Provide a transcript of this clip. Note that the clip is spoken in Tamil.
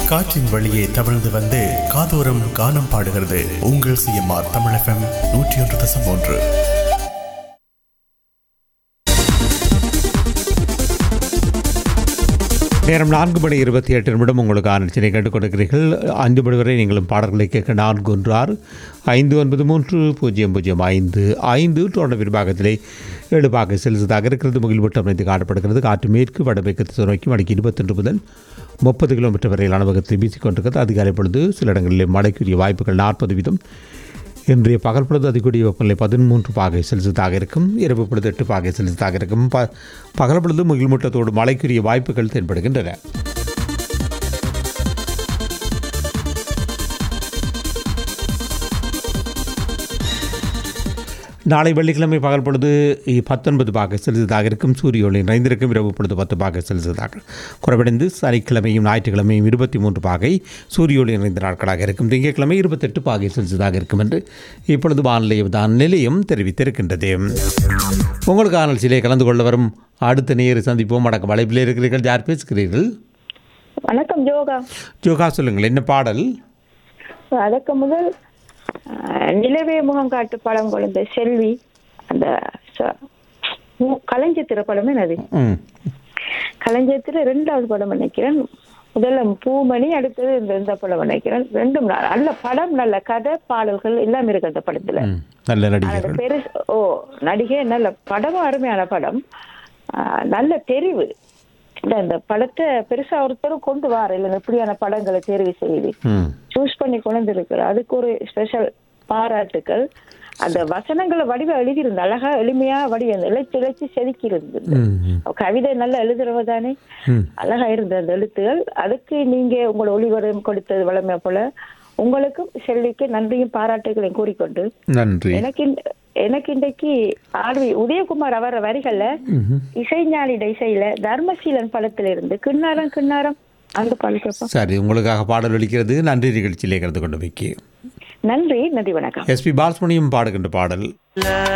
காற்றின் வழியே தவழ்ந்து வந்து காதோரம் கானம் பாடுகிறது உங்கள் சிஎம்ஆர் தமிழ் எஃப்எம் நூற்றி ஒன்று தசம் ஒன்று நேரம் நான்கு மணி இருபத்தி எட்டு நிமிடம் உங்களுக்கு ஆரம்பிச்சினை கேட்டுக் கொடுக்கிறீர்கள் அஞ்சு மணி வரை நீங்களும் பாடல்களை கேட்க நான்கு ஒன்று ஆறு ஐந்து ஒன்பது மூன்று பூஜ்ஜியம் பூஜ்ஜியம் ஐந்து ஐந்து தொடர் விரிவாகத்திலே ஏழு பாக செலுத்ததாக இருக்கிறது முகில்வட்டம் அமைந்து காணப்படுகிறது காற்று மேற்கு வடமேற்கு திசை நோக்கி மணிக்கு இருபத்தொன்று முதல் முப்பது கிலோமீட்டர் வரையிலான வேகத்தில் வீசிக்கொண்டிருக்கிறது அதிகாலை பொழுது சில இடங்களில் மழைக்குரிய வாய்ப்புகள் நாற்பது வீதம் இன்றைய பகல் பொழுது அதிகூடிய வெப்பநிலை பதிமூன்று பாகை செல்சியஸாக இருக்கும் இரவு பொழுது எட்டு பாகை செல்சியஸாக இருக்கும் ப பகல் பொழுது முகில்மூட்டத்தோடு மழைக்குரிய வாய்ப்புகள் தென்படுகின்றன நாளை வெள்ளிக்கிழமை பகல் பொழுது பத்தொன்பது பாக செல்சியஸாக இருக்கும் சூரிய ஒளி நிறைந்திருக்கும் இரவு பொழுது பத்து பாக செல்சியஸாக குறைவடைந்து சனிக்கிழமையும் ஞாயிற்றுக்கிழமையும் இருபத்தி மூன்று பாகை சூரிய ஒளி நிறைந்த நாட்களாக இருக்கும் திங்கட்கிழமை இருபத்தெட்டு பாகை செல்சியஸாக இருக்கும் என்று இப்பொழுது வானிலை தான் நிலையம் தெரிவித்திருக்கின்றது உங்களுக்கு ஆனல்சிலே கலந்து கொள்ள வரும் அடுத்த நேரு சந்திப்போம் அடக்க வளைப்பில் இருக்கிறீர்கள் யார் பேசுகிறீர்கள் வணக்கம் யோகா ஜோகா சொல்லுங்கள் என்ன பாடல் அதற்கு முதல் அஹ், நிலவே முகம் காட்டு படம் குழந்தை செல்வி அந்த ச- மு- கலைஞத்திர படம் என்னது ம் கலைஞத்திர ரெண்டாவது படம் நினைக்கிறேன் முதல்ல பூமணி அடுத்தது இந்த இந்த படம் நினைக்கிறேன் ரெண்டும் ந- நல்ல படம் நல்ல கதை பாடல்கள் எல்லாம் இருக்கு அந்த படத்துல ம் நல்ல அந்த நடிகர்கள் பெருசு ஓ நடிகை நல்ல படமும் அருமையான படம் அஹ், நல்ல தெரிவு இந்த இந்த படத்தை பெருசா ஒருத்தரும் கொண்டு வார இல்லை இப்படியான படங்களை தேர்வு செய்யுது ம் சூஸ் பண்ணி கொண்டு இருக்கிற அதுக்கு ஒரு ஸ்பெஷல் பாராட்டுக்கள் அந்த வசனங்களை வடிவ எழுதியிருந்த அழகா எளிமையா வடிவ அந்த இழைச்சு இழைச்சு செதுக்கி இருந்தது ம் ம் கவிதை நல்லா எழுதுறவ தானே ம் அழகா இருந்த அந்த எழுத்துகள் அதுக்கு நீங்க உங்களோட ஒளிவரம் கொடுத்தது வளமை போல உங்களுக்கும் செல்விக்கு நன்றியும் பாராட்டுகளையும் கூறிக்கொண்டு நன்றி எனக்கு இந்த- எனக்கு இன்றைக்கு ஆர்வி உதயகுமார் அவர் வரிகள்ல இசைஞானிட இசையில தர்மசீலன் படத்துல இருந்து கிண்ணாரம் கிண்ணாரம் அந்த பாடல் கேட்போம் சரி உங்களுக்காக பாடல் ஒலிக்கிறது நன்றி நிகழ்ச்சியிலே கலந்து கொண்டு வைக்க நன்றி நன்றி வணக்கம் எஸ்பி பாலசுமணியும் பாடுகின்ற பாடல்